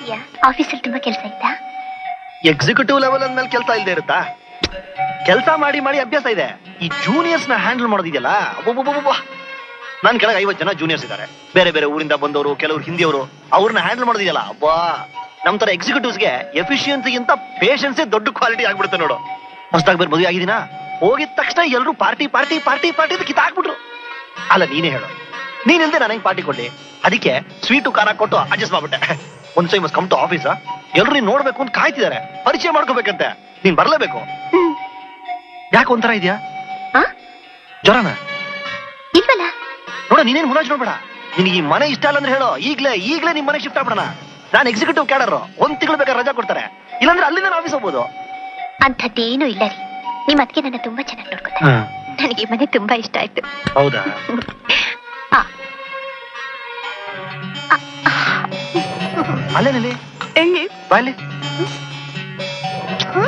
ಹೇಗಿದ್ಯಾ ಆಫೀಸಲ್ಲಿ ತುಂಬಾ ಕೆಲಸ ಇತ್ತಾ ಎಕ್ಸಿಕ್ಯೂಟಿವ್ ಲೆವೆಲ್ ಅಂದ್ಮೇಲೆ ಕೆಲಸ ಇಲ್ಲದೆ ಇರುತ್ತಾ ಕೆಲಸ ಮಾಡಿ ಮಾಡಿ ಅಭ್ಯಾಸ ಇದೆ ಈ ಜೂನಿಯರ್ಸ್ ನ ಹ್ಯಾಂಡಲ್ ಮಾಡೋದಿದೆಯಲ್ಲ ಅಬ್ಬಬ್ಬಬ್ಬಬ್ಬ. ನನ್ ಕೆಳಗೆ ಐವತ್ತು ಜನ ಜೂನಿಯರ್ಸ್ ಇದ್ದಾರೆ ಬೇರೆ ಬೇರೆ ಊರಿಂದ ಬಂದವರು ಕೆಲವರು ಹಿಂದಿಯವರು ಅವ್ರನ್ನ ಹ್ಯಾಂಡಲ್ ಮಾಡೋದಿದೆಯಲ್ಲ ಅಬ್ಬಾ ನಮ್ ತರ ಎಕ್ಸಿಕ್ಯೂಟಿವ್ಸ್ಗೆ ಎಫಿಷಿಯನ್ಸಿಗಿಂತ ಪೇಷನ್ಸೇ ದೊಡ್ಡ ಕ್ವಾಲಿಟಿ ಆಗ್ಬಿಡುತ್ತೆ ನೋಡು ಹೊಸದಾಗಿ ಬೇರೆ ಮದುವೆ ಆಗಿದ್ದೀನಾ ಹೋಗಿದ ತಕ್ಷಣ ಎಲ್ಲರೂ ಪಾರ್ಟಿ ಪಾರ್ಟಿ ಪಾರ್ಟಿ ಪಾರ್ಟಿ ಅಂತ ಕಿತ್ತಾಕ್ಬಿಟ್ರು ಅಲ್ಲ ನೀನೇ ಹೇಳು ನೀನಿಲ್ದೆ ನಾನು ಹೆಂಗ್ ಪಾರ್ಟಿ ಕೊಡ್ಲಿ ಅದಕ್ಕೆ ಸ್ವೀಟು ಖಾರ ಕೊಟ್ಟು ಅಡ್ಜಸ್ಟ್ ಮಾಡ್ಬಿಟ್ಟೆ ಒಂದ್ ಸೈ ಮಸ್ ಕಮ್ ಟು ಆಫೀಸ್ ಎಲ್ರು ನೀನ್ ನೋಡ್ಬೇಕು ಅಂತ ಕಾಯ್ತಿದ್ದಾರೆ ಪರಿಚಯ ಮಾಡ್ಕೋಬೇಕಂತೆ ನೀನ್ ಬರ್ಲೇಬೇಕು ಹ್ಮ್ ಯಾಕೆ ಒಂಥರ ಇದೆಯಾ ಆ? ಜ್ವರನ ಇಲ್ವಲ್ಲ ನೋಡ ನೀನೇನ್ ಮುಲಾಜ್ ನೋಡ್ಬೇಡ ನಿನಗೆ ಈ ಮನೆ ಇಷ್ಟ ಇಲ್ಲ ಅಂದ್ರೆ ಹೇಳೋ ಈಗ್ಲೇ ಈಗ್ಲೇ ನಿಮ್ ಮನೆ ಶಿಫ್ಟ್ ಆಗ್ಬಿಡೋಣ ನಾನು ಎಕ್ಸಿಕ್ಯೂಟಿವ್ ಕ್ಯಾಡರ್ ಒಂದ್ ತಿಂಗಳು ಬೇಕಾದ್ರೆ ರಜಾ ಕೊಡ್ತಾರೆ ಇಲ್ಲಾಂದ್ರೆ ಅಲ್ಲಿಂದ ಆಫೀಸ್ ಹೋಗ್ಬೋದು ಅಂಥದ್ದೇನೂ ಇಲ್ಲ ರೀ ನಿಮ್ಮ ಅದಕ್ಕೆ ನನ್ನ ತುಂಬಾ ಚೆನ್ನಾಗಿ ನೋಡ್ಕೊತಾರೆ ನನಗೆ ಈ ಮನೆ ತುಂಬಾ ಇಷ್ಟ ಆಯ್ತು ಹೌದಾ ಆ, ಅಲ್ಲೇನಲ್ಲಿ ಎಲ್ಲಿ ಬಾಯಲ್ಲಿ